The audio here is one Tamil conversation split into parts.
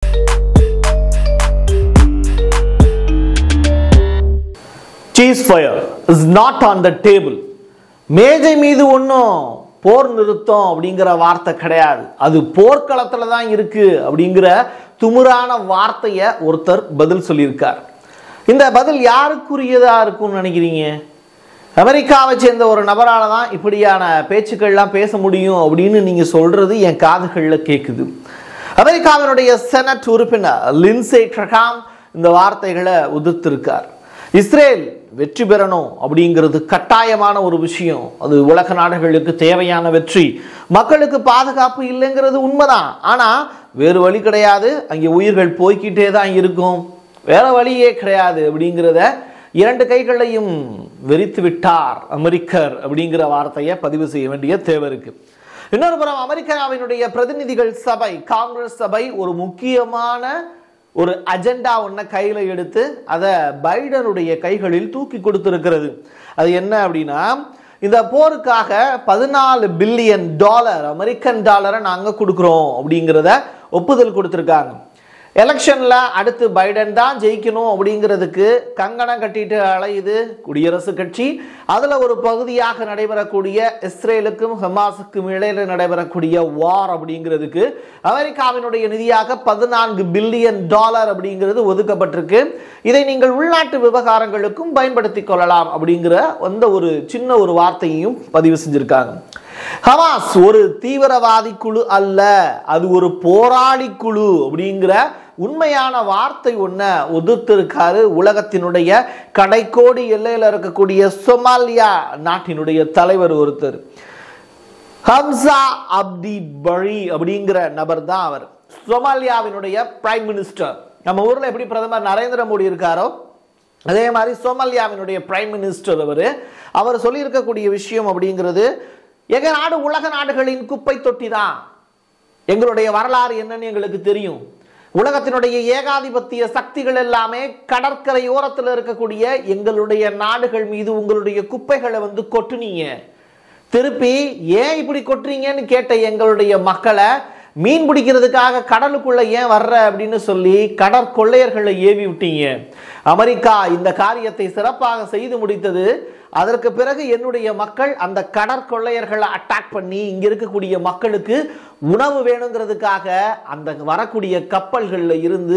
cheese ceasefire is not on the table மேஜை மீது ஒன்றும் போர் நிறுத்தம் அப்படிங்கிற வார்த்தை கிடையாது அது போர்க்களத்தில் தான் இருக்கு அப்படிங்கிற துமுறான வார்த்தையை ஒருத்தர் பதில் சொல்லியிருக்கார் இந்த பதில் யாருக்குரியதா இருக்கும்னு நினைக்கிறீங்க அமெரிக்காவை சேர்ந்த ஒரு நபரால தான் இப்படியான பேச்சுக்கள்லாம் பேச முடியும் அப்படின்னு நீங்க சொல்றது என் காதுகளில் கேட்குது அமெரிக்காவினுடைய செனட் உறுப்பினர் லின்சே ட்ரகாம் இந்த வார்த்தைகளை உதிர்த்திருக்கார் இஸ்ரேல் வெற்றி பெறணும் அப்படிங்கிறது கட்டாயமான ஒரு விஷயம் அது உலக நாடுகளுக்கு தேவையான வெற்றி மக்களுக்கு பாதுகாப்பு இல்லைங்கிறது உண்மைதான் ஆனா வேறு வழி கிடையாது அங்கே உயிர்கள் போய்க்கிட்டே தான் இருக்கும் வேற வழியே கிடையாது அப்படிங்கிறத இரண்டு கைகளையும் வெறித்து விட்டார் அமெரிக்கர் அப்படிங்கிற வார்த்தையை பதிவு செய்ய வேண்டிய தேவை இருக்கு இன்னொரு புறம் அமெரிக்காவினுடைய பிரதிநிதிகள் சபை காங்கிரஸ் சபை ஒரு முக்கியமான ஒரு அஜெண்டா ஒன்றை கையில் எடுத்து அதை பைடனுடைய கைகளில் தூக்கி கொடுத்திருக்கிறது அது என்ன அப்படின்னா இந்த போருக்காக பதினாலு பில்லியன் டாலர் அமெரிக்கன் டாலரை நாங்கள் கொடுக்குறோம் அப்படிங்கிறத ஒப்புதல் கொடுத்துருக்காங்க எலெக்ஷனில் அடுத்து பைடன் தான் ஜெயிக்கணும் அப்படிங்கிறதுக்கு கங்கணம் கட்டிட்டு அலையுது குடியரசுக் கட்சி அதில் ஒரு பகுதியாக நடைபெறக்கூடிய இஸ்ரேலுக்கும் ஹமாஸுக்கும் இடையில நடைபெறக்கூடிய வார் அப்படிங்கிறதுக்கு அமெரிக்காவினுடைய நிதியாக பதினான்கு பில்லியன் டாலர் அப்படிங்கிறது ஒதுக்கப்பட்டிருக்கு இதை நீங்கள் உள்நாட்டு விவகாரங்களுக்கும் பயன்படுத்திக் கொள்ளலாம் அப்படிங்கிற அந்த ஒரு சின்ன ஒரு வார்த்தையையும் பதிவு செஞ்சிருக்காங்க ஹமாஸ் ஒரு தீவிரவாதி குழு அல்ல அது ஒரு போராளி குழு அப்படிங்கிற உண்மையான வார்த்தை ஒன்றை ஒதுத்திருக்காரு உலகத்தினுடைய கடைக்கோடி எல்லையில் இருக்கக்கூடிய சொமாலியா நாட்டினுடைய தலைவர் ஒருத்தர் ஹம்சா அப்தி பரி அப்படிங்கிற நபர் தான் அவர் சொமாலியாவினுடைய பிரைம் மினிஸ்டர் நம்ம ஊர்ல எப்படி பிரதமர் நரேந்திர மோடி இருக்காரோ அதே மாதிரி சோமாலியாவினுடைய பிரைம் மினிஸ்டர் அவர் அவர் சொல்லியிருக்கக்கூடிய விஷயம் அப்படிங்கிறது எங்க நாடு உலக நாடுகளின் குப்பை தொட்டி தான் எங்களுடைய வரலாறு என்னன்னு எங்களுக்கு தெரியும் உலகத்தினுடைய ஏகாதிபத்திய சக்திகள் எல்லாமே கடற்கரை ஓரத்தில் இருக்கக்கூடிய எங்களுடைய நாடுகள் மீது உங்களுடைய குப்பைகளை வந்து கொட்டுனீங்க திருப்பி ஏன் இப்படி கொட்டுறீங்கன்னு கேட்ட எங்களுடைய மக்களை மீன் பிடிக்கிறதுக்காக கடலுக்குள்ள ஏன் வர்ற அப்படின்னு சொல்லி கடற்கொள்ளையர்களை ஏவி விட்டீங்க அமெரிக்கா இந்த காரியத்தை சிறப்பாக செய்து முடித்தது அதற்கு பிறகு என்னுடைய மக்கள் அந்த கடற்கொள்ளையர்களை அட்டாக் பண்ணி இங்க இருக்கக்கூடிய மக்களுக்கு உணவு வேணுங்கிறதுக்காக அந்த வரக்கூடிய கப்பல்கள்ல இருந்து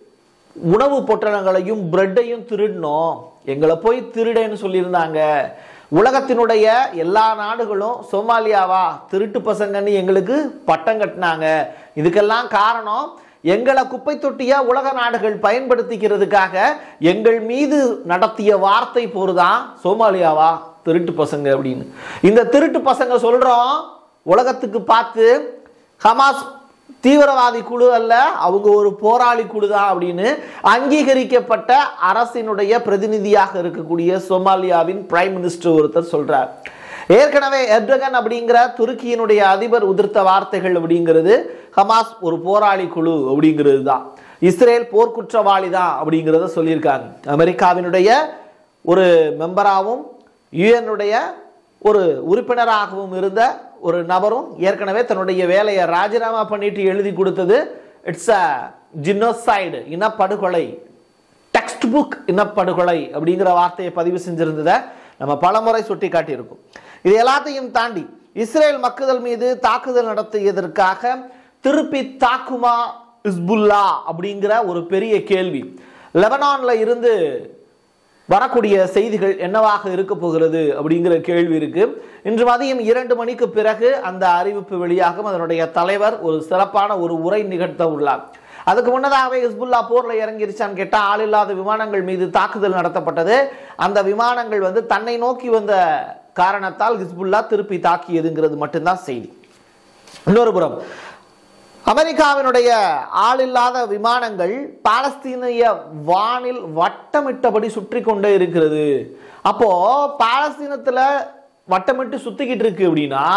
உணவு பொட்டலங்களையும் பிரெட்டையும் திருடினோம் எங்களை போய் திருடேன்னு சொல்லியிருந்தாங்க உலகத்தினுடைய எல்லா நாடுகளும் சோமாலியாவா திருட்டு பசங்கன்னு எங்களுக்கு பட்டம் கட்டினாங்க இதுக்கெல்லாம் காரணம் எங்களை குப்பை தொட்டியா உலக நாடுகள் பயன்படுத்திக்கிறதுக்காக எங்கள் மீது நடத்திய வார்த்தை போருதான் சோமாலியாவா திருட்டு பசங்க அப்படின்னு இந்த திருட்டு பசங்க சொல்றோம் உலகத்துக்கு பார்த்து ஹமாஸ் தீவிரவாதி குழு அல்ல அவங்க ஒரு போராளி குழு தான் அப்படின்னு அங்கீகரிக்கப்பட்ட அரசினுடைய பிரதிநிதியாக இருக்கக்கூடிய சோமாலியாவின் பிரைம் மினிஸ்டர் ஒருத்தர் சொல்றார் ஏற்கனவே எர்டகன் அப்படிங்கிற துருக்கியினுடைய அதிபர் உதிர்த்த வார்த்தைகள் அப்படிங்கிறது ஹமாஸ் ஒரு போராளி குழு அப்படிங்கிறது தான் இஸ்ரேல் போர்க்குற்றவாளி தான் அப்படிங்கிறத சொல்லியிருக்காங்க அமெரிக்காவினுடைய ஒரு மெம்பராகவும் யுஎனுடைய ஒரு உறுப்பினராகவும் இருந்த ஒரு நபரும் ஏற்கனவே தன்னுடைய வேலையை ராஜினாமா பண்ணிட்டு எழுதி கொடுத்தது இட்ஸ் அ ஜினோசைடு இனப்படுகொலை டெக்ஸ்ட் புக் இனப்படுகொலை அப்படிங்கிற வார்த்தையை பதிவு செஞ்சிருந்ததை நம்ம பலமுறை சுட்டி காட்டியிருக்கோம் இது எல்லாத்தையும் தாண்டி இஸ்ரேல் மக்கள் மீது தாக்குதல் நடத்தியதற்காக திருப்பி தாக்குமா இஸ்புல்லா அப்படிங்கிற ஒரு பெரிய கேள்வி லெபனான்ல இருந்து வரக்கூடிய செய்திகள் என்னவாக இருக்க போகிறது அப்படிங்கிற கேள்வி இருக்கு இன்று மதியம் இரண்டு மணிக்கு பிறகு அந்த அறிவிப்பு வெளியாகும் அதனுடைய தலைவர் ஒரு சிறப்பான ஒரு உரை நிகழ்த்த உள்ளார் அதுக்கு முன்னதாகவே ஹிஸ்புல்லா போர்ல இறங்கிருச்சான்னு கேட்டா ஆள் இல்லாத விமானங்கள் மீது தாக்குதல் நடத்தப்பட்டது அந்த விமானங்கள் வந்து தன்னை நோக்கி வந்த காரணத்தால் ஹிஸ்புல்லா திருப்பி தாக்கியதுங்கிறது மட்டும்தான் செய்தி இன்னொரு புறம் அமெரிக்காவினுடைய ஆளில்லாத விமானங்கள் பாலஸ்தீனிய வானில் வட்டமிட்டபடி சுற்றி கொண்டே இருக்கிறது அப்போ பாலஸ்தீனத்துல வட்டமிட்டு சுத்திக்கிட்டு இருக்கு அப்படின்னா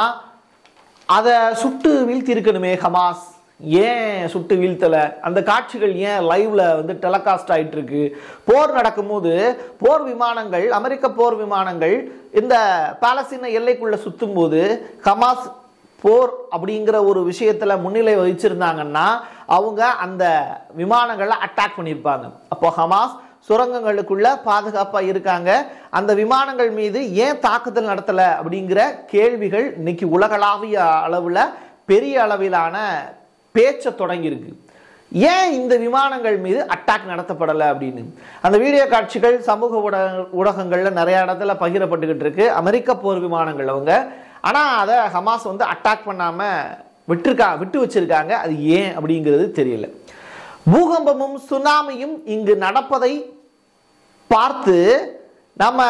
அதை சுட்டு வீழ்த்தி இருக்கணுமே ஹமாஸ் ஏன் சுட்டு வீழ்த்தல அந்த காட்சிகள் ஏன் லைவ்ல வந்து டெலகாஸ்ட் ஆயிட்டு இருக்கு போர் நடக்கும்போது போர் விமானங்கள் அமெரிக்க போர் விமானங்கள் இந்த பாலஸ்தீன எல்லைக்குள்ள சுத்தும் போது ஹமாஸ் போர் அப்படிங்கிற ஒரு விஷயத்துல முன்னிலை வகிச்சிருந்தாங்கன்னா அவங்க அந்த விமானங்களை அட்டாக் பண்ணியிருப்பாங்க அப்போ ஹமாஸ் சுரங்கங்களுக்குள்ள பாதுகாப்பா இருக்காங்க அந்த விமானங்கள் மீது ஏன் தாக்குதல் நடத்தல அப்படிங்கிற கேள்விகள் இன்னைக்கு உலகளாவிய அளவுல பெரிய அளவிலான பேச்ச தொடங்கியிருக்கு ஏன் இந்த விமானங்கள் மீது அட்டாக் நடத்தப்படலை அப்படின்னு அந்த வீடியோ காட்சிகள் சமூக ஊடக ஊடகங்கள்ல நிறைய இடத்துல பகிரப்பட்டுக்கிட்டு இருக்கு அமெரிக்க போர் விமானங்கள் அவங்க ஆனா அதை ஹமாஸ் வந்து அட்டாக் பண்ணாம விட்டுருக்கா விட்டு வச்சிருக்காங்க அது ஏன் அப்படிங்கிறது தெரியல பூகம்பமும் சுனாமியும் இங்கு நடப்பதை பார்த்து நம்ம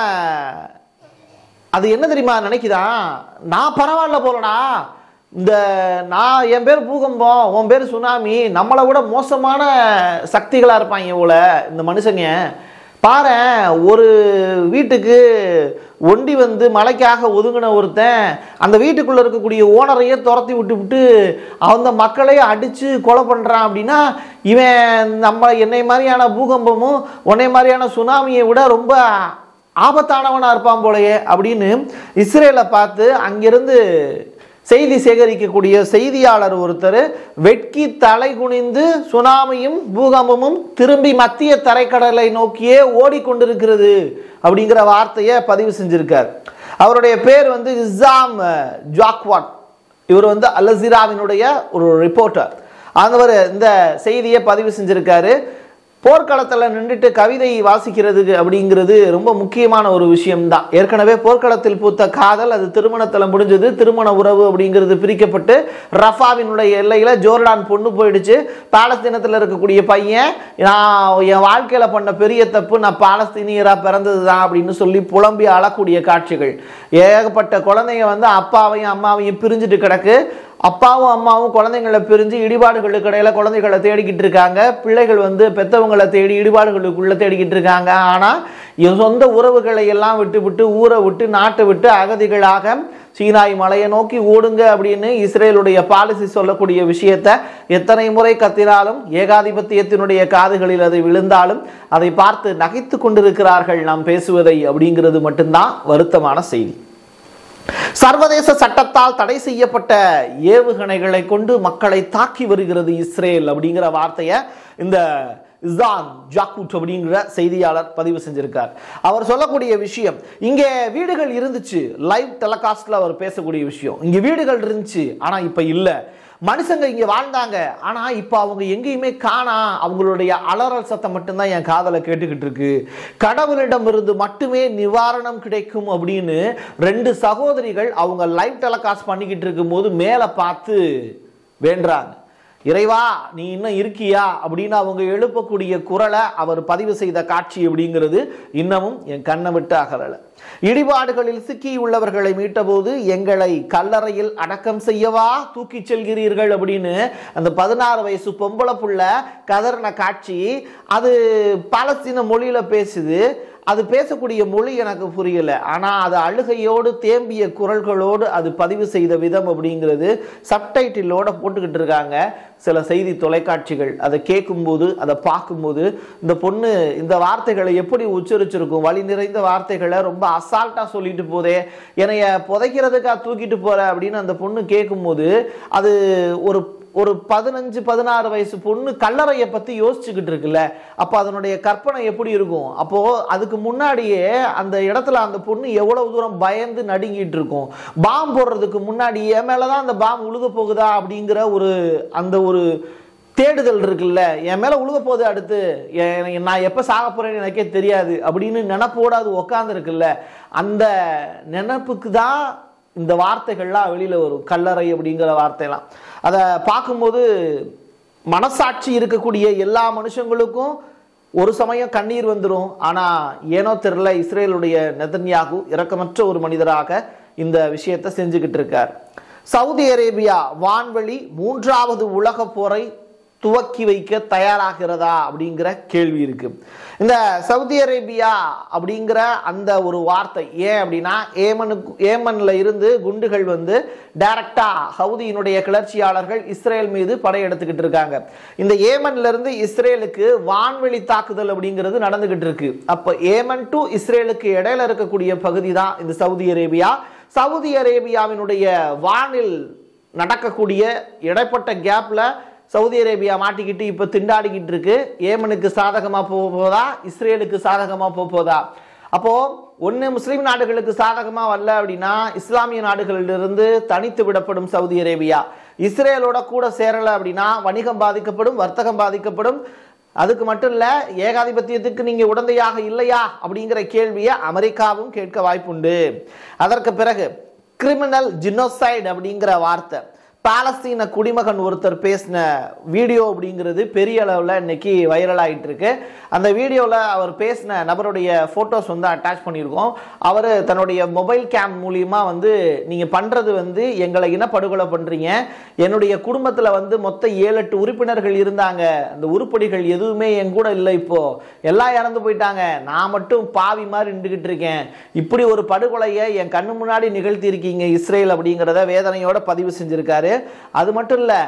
அது என்ன தெரியுமா நினைக்குதான் நான் பரவாயில்ல போலடா இந்த நான் என் பேர் பூகம்பம் உன் பேர் சுனாமி நம்மளை விட மோசமான சக்திகளாக இருப்பாங்க இவ்வளோ இந்த மனுஷங்க பாரேன் ஒரு வீட்டுக்கு ஒண்டி வந்து மலைக்காக ஒதுங்கின ஒருத்தன் அந்த வீட்டுக்குள்ள இருக்கக்கூடிய ஓனரையே துரத்தி விட்டு விட்டு அந்த மக்களையே அடிச்சு கொலை பண்றான் அப்படின்னா இவன் நம்ம என்னை மாதிரியான பூகம்பமும் உன்னை மாதிரியான சுனாமியை விட ரொம்ப ஆபத்தானவனா இருப்பான் போலயே அப்படின்னு இஸ்ரேலை பார்த்து அங்கிருந்து செய்தி சேகரிக்கக்கூடிய செய்தியாளர் ஒருத்தர் வெட்கி தலை குனிந்து சுனாமியும் பூகம்பமும் திரும்பி மத்திய தரைக்கடலை நோக்கியே ஓடிக்கொண்டிருக்கிறது அப்படிங்கிற வார்த்தையை பதிவு செஞ்சிருக்கார் அவருடைய பேர் வந்து இஸ்ஸாம் ஜாக்வாட் இவர் வந்து அலசிராவினுடைய ஒரு ரிப்போர்ட்டர் அவர் இந்த செய்தியை பதிவு செஞ்சிருக்காரு போர்க்களத்தில் நின்றுட்டு கவிதை வாசிக்கிறது அப்படிங்கிறது ரொம்ப முக்கியமான ஒரு விஷயம்தான் ஏற்கனவே போர்க்களத்தில் பூத்த காதல் அது திருமணத்தில் முடிஞ்சது திருமண உறவு அப்படிங்கிறது பிரிக்கப்பட்டு ரஃபாவினுடைய எல்லையில் ஜோர்டான் பொண்ணு போயிடுச்சு பாலஸ்தீனத்தில் இருக்கக்கூடிய பையன் நான் என் வாழ்க்கையில் பண்ண பெரிய தப்பு நான் பாலஸ்தீனியராக பிறந்தது தான் அப்படின்னு சொல்லி புலம்பி அழக்கூடிய காட்சிகள் ஏகப்பட்ட குழந்தைங்க வந்து அப்பாவையும் அம்மாவையும் பிரிஞ்சுட்டு கிடக்கு அப்பாவும் அம்மாவும் குழந்தைங்களை பிரிஞ்சு இடிபாடுகளுக்கு இடையில குழந்தைகளை தேடிக்கிட்டு இருக்காங்க பிள்ளைகள் வந்து பெத்தவங்களை தேடி இடிபாடுகளுக்குள்ள தேடிக்கிட்டு இருக்காங்க ஆனா என் சொந்த உறவுகளை எல்லாம் விட்டு விட்டு ஊரை விட்டு நாட்டை விட்டு அகதிகளாக சீனாய் மலையை நோக்கி ஓடுங்க அப்படின்னு இஸ்ரேலுடைய பாலிசி சொல்லக்கூடிய விஷயத்தை எத்தனை முறை கத்தினாலும் ஏகாதிபத்தியத்தினுடைய காதுகளில் அது விழுந்தாலும் அதை பார்த்து நகைத்து கொண்டிருக்கிறார்கள் நாம் பேசுவதை அப்படிங்கிறது மட்டும்தான் வருத்தமான செய்தி சர்வதேச சட்டத்தால் தடை செய்யப்பட்ட ஏவுகணைகளை கொண்டு மக்களை தாக்கி வருகிறது இஸ்ரேல் அப்படிங்கிற வார்த்தையை இந்த இசான் ஜாக்கூட் அப்படிங்கிற செய்தியாளர் பதிவு செஞ்சிருக்கார் அவர் சொல்லக்கூடிய விஷயம் இங்கே வீடுகள் இருந்துச்சு லைவ் டெலகாஸ்ட்ல அவர் பேசக்கூடிய விஷயம் இங்க வீடுகள் இருந்துச்சு ஆனா இப்ப இல்ல மனுஷங்க இங்க வாழ்ந்தாங்க ஆனா இப்ப அவங்க எங்கேயுமே காணா அவங்களுடைய அலறல் சத்தம் மட்டும்தான் என் காதல கேட்டுக்கிட்டு இருக்கு கடவுளிடம் இருந்து மட்டுமே நிவாரணம் கிடைக்கும் அப்படின்னு ரெண்டு சகோதரிகள் அவங்க லைவ் டெலகாஸ்ட் பண்ணிக்கிட்டு இருக்கும்போது மேலே பார்த்து வேண்டுறாங்க இறைவா நீ இன்னும் இருக்கியா அப்படின்னு அவங்க எழுப்பக்கூடிய குரலை அவர் பதிவு செய்த காட்சி அப்படிங்கிறது இன்னமும் என் கண்ணை விட்டு அகலல இடிபாடுகளில் சிக்கி உள்ளவர்களை மீட்டபோது எங்களை கல்லறையில் அடக்கம் செய்யவா தூக்கிச் செல்கிறீர்கள் அப்படின்னு அந்த பதினாறு வயசு பொம்பளை புள்ள கதறின காட்சி அது பாலஸ்தீன மொழியில பேசுது அது பேசக்கூடிய மொழி எனக்கு புரியல ஆனா அது அழுகையோடு தேம்பிய குரல்களோடு அது பதிவு செய்த விதம் அப்படிங்கிறது சப்டைட்டிலோட போட்டுக்கிட்டு இருக்காங்க சில செய்தி தொலைக்காட்சிகள் அதை கேட்கும்போது அதை பார்க்கும்போது இந்த பொண்ணு இந்த வார்த்தைகளை எப்படி உச்சரிச்சிருக்கும் வழி நிறைந்த வார்த்தைகளை ரொம்ப அசால்ட்டா சொல்லிட்டு போதே என்னைய புதைக்கிறதுக்கா தூக்கிட்டு போற அப்படின்னு அந்த பொண்ணு கேட்கும்போது அது ஒரு ஒரு பதினஞ்சு பதினாறு வயசு பொண்ணு கல்லறையை பத்தி யோசிச்சுக்கிட்டு இருக்குல்ல அப்போ அதனுடைய கற்பனை எப்படி இருக்கும் அப்போ அதுக்கு முன்னாடியே அந்த இடத்துல அந்த பொண்ணு எவ்வளவு தூரம் பயந்து நடுங்கிட்டு இருக்கும் பாம் போடுறதுக்கு முன்னாடி என் மேலதான் அந்த பாம் உழுக போகுதா அப்படிங்கிற ஒரு அந்த ஒரு தேடுதல் இருக்குல்ல என் மேல உழுக போகுது அடுத்து எ- நான் எப்ப சாக போறேன்னு எனக்கே தெரியாது அப்படின்னு நினப்போட அது உக்காந்து இருக்குல்ல அந்த நினப்புக்கு தான் இந்த வார்த்தைகள்லாம் வெளியில வரும் கல்லறை அப்படிங்கிற வார்த்தையெல்லாம் அதை பார்க்கும்போது மனசாட்சி இருக்கக்கூடிய எல்லா மனுஷங்களுக்கும் ஒரு சமயம் கண்ணீர் வந்துடும் ஆனா ஏனோ தெரியல இஸ்ரேலுடைய நெதன்யாகு இரக்கமற்ற ஒரு மனிதராக இந்த விஷயத்தை செஞ்சுக்கிட்டு இருக்கார் சவுதி அரேபியா வான்வெளி மூன்றாவது உலக போரை துவக்கி வைக்க தயாராகிறதா அப்படிங்கிற கேள்வி இருக்கு இந்த சவுதி அரேபியா அப்படிங்கிற அந்த ஒரு வார்த்தை ஏன் அப்படின்னா ஏமனுக்கு ஏமன்ல இருந்து குண்டுகள் வந்து டைரக்டா சவுதியினுடைய கிளர்ச்சியாளர்கள் இஸ்ரேல் மீது படையெடுத்துக்கிட்டு இருக்காங்க இந்த ஏமன்ல இருந்து இஸ்ரேலுக்கு வான்வெளி தாக்குதல் அப்படிங்கிறது நடந்துகிட்டு இருக்கு அப்ப ஏமன் டு இஸ்ரேலுக்கு இடையில இருக்கக்கூடிய பகுதி தான் இந்த சவுதி அரேபியா சவுதி அரேபியாவினுடைய வானில் நடக்கக்கூடிய இடைப்பட்ட கேப்ல சவுதி அரேபியா மாட்டிக்கிட்டு இப்போ திண்டாடிக்கிட்டு இருக்கு ஏமனுக்கு சாதகமா போக போதா இஸ்ரேலுக்கு சாதகமா போக போதா அப்போ ஒன்று முஸ்லீம் நாடுகளுக்கு சாதகமா வரல அப்படின்னா இஸ்லாமிய நாடுகளிலிருந்து தனித்து விடப்படும் சவுதி அரேபியா இஸ்ரேலோட கூட சேரல அப்படின்னா வணிகம் பாதிக்கப்படும் வர்த்தகம் பாதிக்கப்படும் அதுக்கு மட்டும் இல்ல ஏகாதிபத்தியத்துக்கு நீங்க உடந்தையாக இல்லையா அப்படிங்கிற கேள்வியை அமெரிக்காவும் கேட்க வாய்ப்புண்டு அதற்கு பிறகு கிரிமினல் ஜினோசைடு அப்படிங்கிற வார்த்தை பாலஸ்தீன குடிமகன் ஒருத்தர் பேசின வீடியோ அப்படிங்கிறது பெரிய அளவில் இன்னைக்கு வைரல் ஆகிட்டு இருக்கு அந்த வீடியோவில் அவர் பேசின நபருடைய ஃபோட்டோஸ் வந்து அட்டாச் பண்ணியிருக்கோம் அவர் தன்னுடைய மொபைல் கேம் மூலியமா வந்து நீங்கள் பண்ணுறது வந்து எங்களை இனப்படுகொலை பண்ணுறீங்க என்னுடைய குடும்பத்தில் வந்து மொத்த ஏழு எட்டு உறுப்பினர்கள் இருந்தாங்க அந்த உருப்படிகள் எதுவுமே என் கூட இல்லை இப்போ எல்லாம் இறந்து போயிட்டாங்க நான் மட்டும் பாவி மாதிரி நின்றுக்கிட்டு இருக்கேன் இப்படி ஒரு படுகொலையை என் கண்ணு முன்னாடி நிகழ்த்தி இருக்கீங்க இஸ்ரேல் அப்படிங்கிறத வேதனையோட பதிவு செஞ்சிருக்காரு அது மட்டும் இல்லை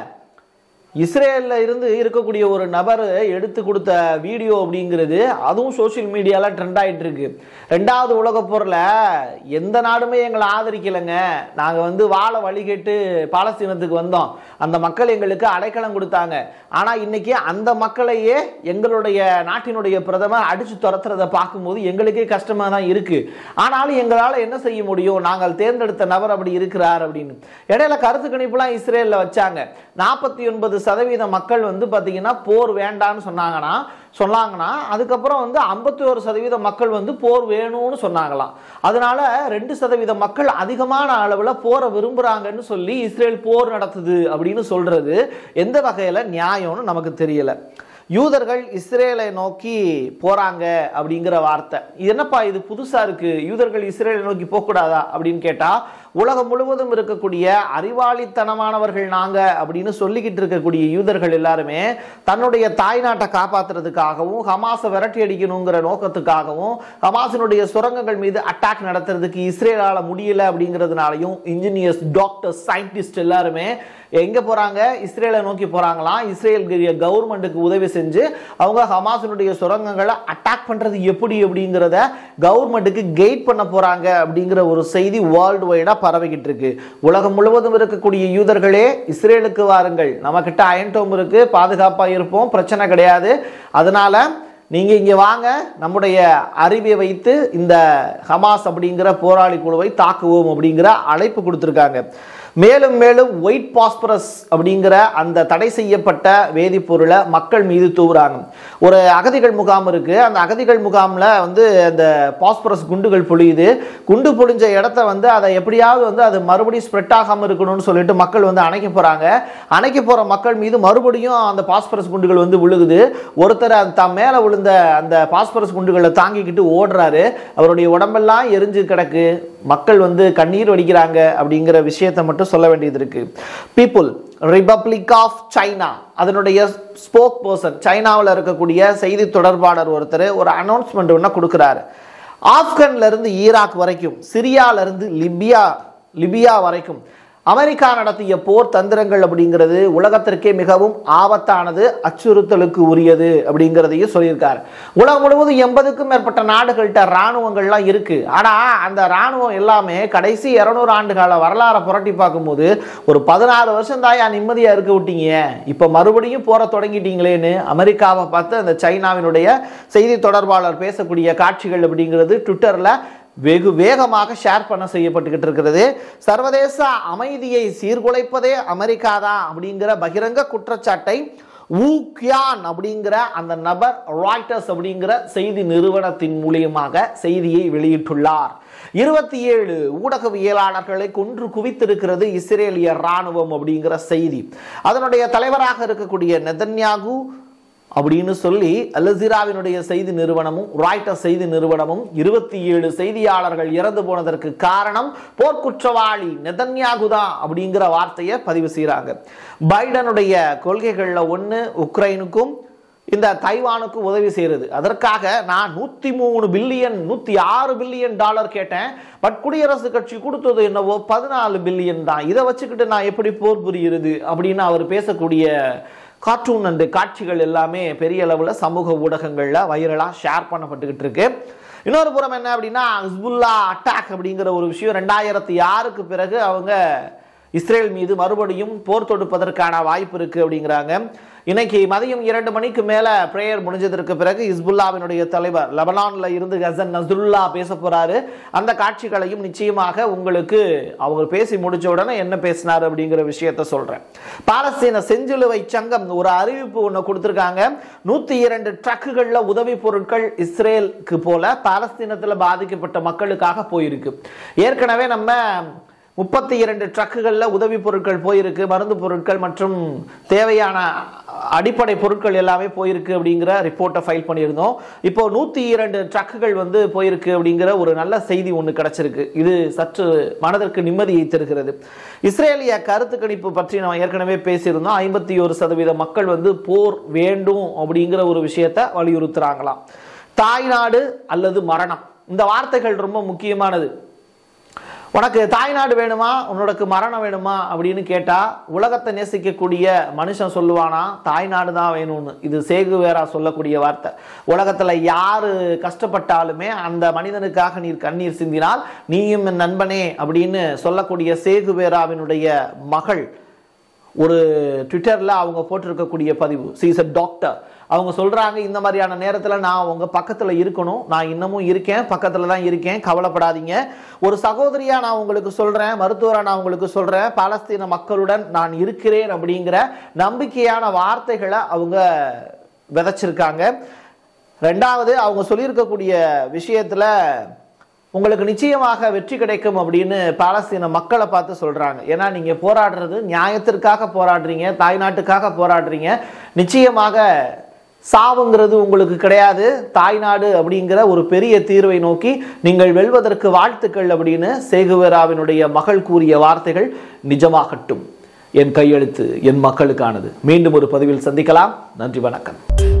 இஸ்ரேல்ல இருந்து இருக்கக்கூடிய ஒரு நபர் எடுத்து கொடுத்த வீடியோ அப்படிங்கிறது அதுவும் சோஷியல் மீடியால ட்ரெண்ட் ஆயிட்டு இருக்கு ரெண்டாவது உலக போர்ல எந்த நாடுமே எங்களை ஆதரிக்கலைங்க நாங்க வந்து வாழ வழி கேட்டு பாலஸ்தீனத்துக்கு வந்தோம் அந்த மக்கள் எங்களுக்கு அடைக்கலம் கொடுத்தாங்க ஆனா இன்னைக்கு அந்த மக்களையே எங்களுடைய நாட்டினுடைய பிரதமர் அடிச்சு துரத்துறதை பார்க்கும்போது எங்களுக்கே கஷ்டமா தான் இருக்கு ஆனாலும் எங்களால என்ன செய்ய முடியும் நாங்கள் தேர்ந்தெடுத்த நபர் அப்படி இருக்கிறார் அப்படின்னு இடையில கருத்து கணிப்புலாம் இஸ்ரேல்ல வச்சாங்க நாற்பத்தி ஒன்பது சதவீத மக்கள் வந்து பார்த்தீங்கன்னா போர் வேண்டான்னு சொன்னாங்கன்னா சொன்னாங்கன்னா அதுக்கப்புறம் வந்து ஐம்பத்தி ஒரு சதவீத மக்கள் வந்து போர் வேணும்னு சொன்னாங்களாம் அதனால ரெண்டு சதவீத மக்கள் அதிகமான அளவில் போரை விரும்புகிறாங்கன்னு சொல்லி இஸ்ரேல் போர் நடத்துது அப்படின்னு சொல்றது எந்த வகையில் நியாயம்னு நமக்கு தெரியல யூதர்கள் இஸ்ரேலை நோக்கி போறாங்க அப்படிங்கிற வார்த்தை இது என்னப்பா இது புதுசா இருக்கு யூதர்கள் இஸ்ரேலை நோக்கி போகக்கூடாதா அப்படின்னு கேட்டா உலகம் முழுவதும் இருக்கக்கூடிய அறிவாளித்தனமானவர்கள் நாங்க அப்படின்னு சொல்லிக்கிட்டு இருக்கக்கூடிய யூதர்கள் எல்லாருமே தன்னுடைய தாய்நாட்டை காப்பாத்துறதுக்காகவும் ஹமாஸை விரட்டி அடிக்கணுங்கிற நோக்கத்துக்காகவும் ஹமாஸினுடைய சுரங்கங்கள் மீது அட்டாக் நடத்துறதுக்கு இஸ்ரேலால முடியல அப்படிங்கிறதுனாலையும் இன்ஜினியர்ஸ் டாக்டர் சயின்டிஸ்ட் எல்லாருமே எங்க போறாங்க இஸ்ரேலை நோக்கி போறாங்களாம் இஸ்ரேல் கவர்மெண்ட்டுக்கு உதவி செஞ்சு அவங்க ஹமாஸினுடைய சுரங்கங்களை அட்டாக் பண்றது எப்படி அப்படிங்கிறத கவர்மெண்ட்டுக்கு கைட் பண்ண போறாங்க அப்படிங்கிற ஒரு செய்தி வேர்ல்டு வைடா பரவிக்கிட்டு இருக்கு உலகம் முழுவதும் இருக்கக்கூடிய யூதர்களே இஸ்ரேலுக்கு வாருங்கள் நம்ம கிட்ட அயன்டோம் இருக்கு பாதுகாப்பா இருப்போம் பிரச்சனை கிடையாது அதனால நீங்க இங்க வாங்க நம்முடைய அறிவை வைத்து இந்த ஹமாஸ் அப்படிங்கிற போராளி குழுவை தாக்குவோம் அப்படிங்கிற அழைப்பு கொடுத்துருக்காங்க மேலும் மேலும் ஒயிட் பாஸ்பரஸ் அப்படிங்கிற அந்த தடை செய்யப்பட்ட வேதிப்பொருளை மக்கள் மீது தூவுறாங்க ஒரு அகதிகள் முகாம் இருக்கு அந்த அகதிகள் முகாமில் வந்து அந்த பாஸ்பரஸ் குண்டுகள் பொழியுது குண்டு பொழிஞ்ச இடத்த வந்து அதை எப்படியாவது வந்து அது மறுபடியும் ஸ்ப்ரெட் ஆகாமல் இருக்கணும்னு சொல்லிட்டு மக்கள் வந்து அணைக்க போகிறாங்க அணைக்க போகிற மக்கள் மீது மறுபடியும் அந்த பாஸ்பரஸ் குண்டுகள் வந்து விழுகுது ஒருத்தர் அந்த தம் மேலே விழுந்த அந்த பாஸ்பரஸ் குண்டுகளை தாங்கிக்கிட்டு ஓடுறாரு அவருடைய உடம்பெல்லாம் எரிஞ்சு கிடக்கு மக்கள் வந்து கண்ணீர் வடிக்கிறாங்க அப்படிங்கிற விஷயத்தை மட்டும் சொல்ல வேண்டியது இருக்கு பீப்புள் ரிபப்ளிக் ஆஃப் சைனா அதனுடைய ஸ்போக் பர்சன் சைனாவில் இருக்கக்கூடிய செய்தி தொடர்பாளர் ஒருத்தர் ஒரு அனௌன்ஸ்மெண்ட் ஒன்று கொடுக்குறாரு ஆப்கன்ல இருந்து ஈராக் வரைக்கும் சிரியால இருந்து லிபியா லிபியா வரைக்கும் அமெரிக்கா நடத்திய போர் தந்திரங்கள் அப்படிங்கிறது உலகத்திற்கே மிகவும் ஆபத்தானது அச்சுறுத்தலுக்கு உரியது அப்படிங்கிறதையும் சொல்லியிருக்காரு உலகம் முழுவதும் எண்பதுக்கும் மேற்பட்ட நாடுகள்கிட்ட இராணுவங்கள்லாம் இருக்கு ஆனா அந்த இராணுவம் எல்லாமே கடைசி இருநூறு ஆண்டு கால வரலாறை புரட்டி பார்க்கும்போது ஒரு பதினாறு வருஷம் தாயா நிம்மதியா இருக்க விட்டீங்க இப்ப மறுபடியும் போற தொடங்கிட்டீங்களேன்னு அமெரிக்காவை பார்த்து அந்த சைனாவினுடைய செய்தி தொடர்பாளர் பேசக்கூடிய காட்சிகள் அப்படிங்கிறது ட்விட்டர்ல வெகு வேகமாக ஷேர் பண்ண செய்யப்பட்டுக்கிட்டு இருக்கிறது சர்வதேச அமைதியை சீர்குலைப்பதே அமெரிக்கா தான் அப்படிங்கிற பகிரங்க குற்றச்சாட்டை ஊ கியான் அப்படிங்கிற அந்த நபர் ராய்டர்ஸ் அப்படிங்கிற செய்தி நிறுவனத்தின் மூலியமாக செய்தியை வெளியிட்டுள்ளார் இருபத்தி ஏழு ஊடகவியலாளர்களை கொன்று குவித்திருக்கிறது இஸ்ரேலிய ராணுவம் அப்படிங்கிற செய்தி அதனுடைய தலைவராக இருக்கக்கூடிய நெதன்யாகு அப்படின்னு சொல்லி அல்ஜிராவினுடைய செய்தி நிறுவனமும் ராய்டர் செய்தி நிறுவனமும் இருபத்தி ஏழு செய்தியாளர்கள் இறந்து போனதற்கு காரணம் போர்க்குற்றவாளி நெதன்யாகுதா அப்படிங்கிற வார்த்தையை பதிவு செய்கிறாங்க பைடனுடைய கொள்கைகளில் ஒன்று உக்ரைனுக்கும் இந்த தைவானுக்கும் உதவி செய்கிறது அதற்காக நான் நூற்றி மூணு பில்லியன் நூற்றி ஆறு பில்லியன் டாலர் கேட்டேன் பட் குடியரசு கட்சி கொடுத்தது என்னவோ பதினாலு பில்லியன் தான் இதை வச்சுக்கிட்டு நான் எப்படி போர் புரியுறது அப்படின்னு அவர் பேசக்கூடிய கார்ட்டூன் அண்டு காட்சிகள் எல்லாமே பெரிய அளவில் சமூக ஊடகங்களில் வைரலாக ஷேர் பண்ணப்பட்டுக்கிட்டு இருக்கு இன்னொரு புறம் என்ன அப்படின்னா ஹிஸ்புல்லா அட்டாக் அப்படிங்கிற ஒரு விஷயம் ரெண்டாயிரத்தி ஆறுக்கு பிறகு அவங்க இஸ்ரேல் மீது மறுபடியும் போர் தொடுப்பதற்கான வாய்ப்பு இருக்கு அப்படிங்கிறாங்க இன்னைக்கு மதியம் இரண்டு மணிக்கு மேல பிரேயர் முடிஞ்சதற்கு பிறகு இஸ்புல்லாவினுடைய தலைவர் லெபனான்ல இருந்து ஹசன் நஸ்ருல்லா பேச போறாரு அந்த காட்சிகளையும் நிச்சயமாக உங்களுக்கு அவங்க பேசி முடிச்ச உடனே என்ன பேசினார் அப்படிங்கிற விஷயத்த சொல்றேன் பாலஸ்தீன செஞ்சிலுவை சங்கம் ஒரு அறிவிப்பு ஒன்று கொடுத்திருக்காங்க நூத்தி இரண்டு ட்ரக்குகள்ல உதவி பொருட்கள் இஸ்ரேலுக்கு போல பாலஸ்தீனத்துல பாதிக்கப்பட்ட மக்களுக்காக போயிருக்கு ஏற்கனவே நம்ம முப்பத்தி இரண்டு ட்ரக்குகளில் உதவி பொருட்கள் போயிருக்கு மருந்து பொருட்கள் மற்றும் தேவையான அடிப்படை பொருட்கள் எல்லாமே போயிருக்கு அப்படிங்கிற ரிப்போர்ட்டை ஃபைல் பண்ணியிருந்தோம் இப்போ நூற்றி இரண்டு ட்ரக்குகள் வந்து போயிருக்கு அப்படிங்கிற ஒரு நல்ல செய்தி ஒன்று கிடைச்சிருக்கு இது சற்று மனதிற்கு நிம்மதியை தருகிறது இஸ்ரேலிய கருத்து கணிப்பு பற்றி நம்ம ஏற்கனவே பேசியிருந்தோம் ஐம்பத்தி ஒரு சதவீத மக்கள் வந்து போர் வேண்டும் அப்படிங்கிற ஒரு விஷயத்தை வலியுறுத்துறாங்களாம் தாய்நாடு அல்லது மரணம் இந்த வார்த்தைகள் ரொம்ப முக்கியமானது உனக்கு தாய்நாடு வேணுமா உன்னோடக்கு மரணம் வேணுமா அப்படின்னு கேட்டா உலகத்தை நேசிக்கக்கூடிய மனுஷன் சொல்லுவானா தாய்நாடு தான் வேணும்னு இது சேகுவேரா சொல்லக்கூடிய வார்த்தை உலகத்துல யாரு கஷ்டப்பட்டாலுமே அந்த மனிதனுக்காக நீர் கண்ணீர் சிந்தினால் நீயும் என் நண்பனே அப்படின்னு சொல்லக்கூடிய சேகுவேராவினுடைய மகள் ஒரு ட்விட்டரில் அவங்க போட்டிருக்கக்கூடிய பதிவு சீஸ் அ டாக்டர் அவங்க சொல்கிறாங்க இந்த மாதிரியான நேரத்தில் நான் உங்கள் பக்கத்தில் இருக்கணும் நான் இன்னமும் இருக்கேன் பக்கத்தில் தான் இருக்கேன் கவலைப்படாதீங்க ஒரு சகோதரியாக நான் உங்களுக்கு சொல்கிறேன் மருத்துவராக நான் உங்களுக்கு சொல்கிறேன் பாலஸ்தீன மக்களுடன் நான் இருக்கிறேன் அப்படிங்கிற நம்பிக்கையான வார்த்தைகளை அவங்க விதைச்சிருக்காங்க ரெண்டாவது அவங்க சொல்லியிருக்கக்கூடிய விஷயத்தில் உங்களுக்கு நிச்சயமாக வெற்றி கிடைக்கும் அப்படின்னு பாலஸ்தீன மக்களை பார்த்து சொல்றாங்க ஏன்னா நீங்க போராடுறது நியாயத்திற்காக போராடுறீங்க தாய்நாட்டுக்காக போராடுறீங்க நிச்சயமாக சாவுங்கிறது உங்களுக்கு கிடையாது தாய்நாடு அப்படிங்கிற ஒரு பெரிய தீர்வை நோக்கி நீங்கள் வெல்வதற்கு வாழ்த்துக்கள் அப்படின்னு சேகுவேராவினுடைய மகள் கூறிய வார்த்தைகள் நிஜமாகட்டும் என் கையெழுத்து என் மக்களுக்கானது மீண்டும் ஒரு பதிவில் சந்திக்கலாம் நன்றி வணக்கம்